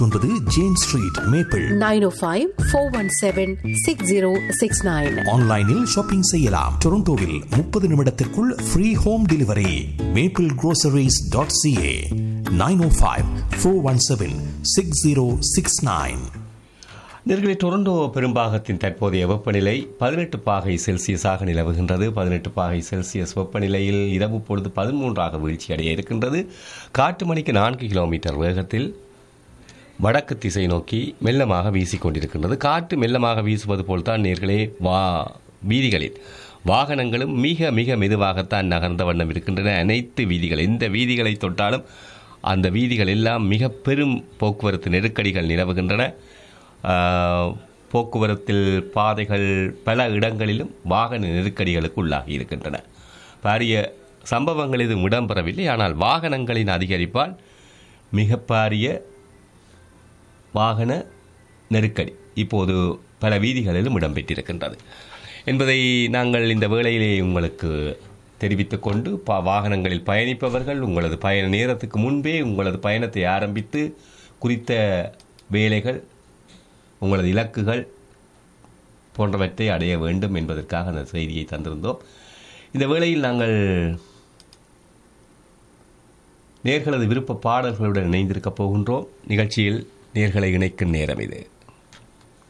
ஒன்பது James Street Maple nine O five four one seven six zero six nine ஆன்லைனில் shopping செய்யலாம் டொரண்டோவில் முப்பது நிமிடத்திற்குள் free home delivery Maple groceries.ca dot CA nine O five four one seven six zero six nine நேர்களை Toronto பெரும்பாகத்தின் தற்போதைய வெப்பநிலை பதினெட்டு பாகை செல்சியஸாக நிலவுகின்றது பதினெட்டு பாகை செல்சியஸ் வெப்பநிலையில் இரவு பொழுது பதிமூன்றாக வீழ்ச்சி அடைய இருக்கின்றது காற்று மணிக்கு நான்கு கிலோமீட்டர் வேகத்தில் வடக்கு திசை நோக்கி மெல்லமாக வீசிக்கொண்டிருக்கின்றது காற்று மெல்லமாக வீசுவது போல்தான் நேர்களே வா வீதிகளில் வாகனங்களும் மிக மிக மெதுவாகத்தான் நகர்ந்த வண்ணம் இருக்கின்றன அனைத்து வீதிகள் எந்த வீதிகளை தொட்டாலும் அந்த வீதிகள் எல்லாம் மிக பெரும் போக்குவரத்து நெருக்கடிகள் நிலவுகின்றன ஆஹ், போக்குவரத்தில் பாதைகள் பல இடங்களிலும் வாகன நெருக்கடிகளுக்கு உள்ளாகி இருக்கின்றன பாரிய சம்பவங்கள் எதுவும் இடம்பெறவில்லை ஆனால் வாகனங்களின் அதிகரிப்பால் மிக பாரிய வாகன நெருக்கடி இப்போது பல வீதிகளிலும் இடம்பெற்றிருக்கின்றது என்பதை நாங்கள் இந்த வேளையிலே உங்களுக்கு தெரிவித்துக் கொண்டு பா வாகனங்களில் பயணிப்பவர்கள் உங்களது பயண நேரத்துக்கு முன்பே உங்களது பயணத்தை ஆரம்பித்து குறித்த வேலைகள் உங்களது இலக்குகள் போன்றவற்றை அடைய வேண்டும் என்பதற்காக அந்த செய்தியை தந்திருந்தோம் இந்த வேளையில் நாங்கள் நேர்களது விருப்ப பாடல்களுடன் இணைந்திருக்கப் போகின்றோம் நிகழ்ச்சியில் நேர்களை இணைக்கும் நேரம் இது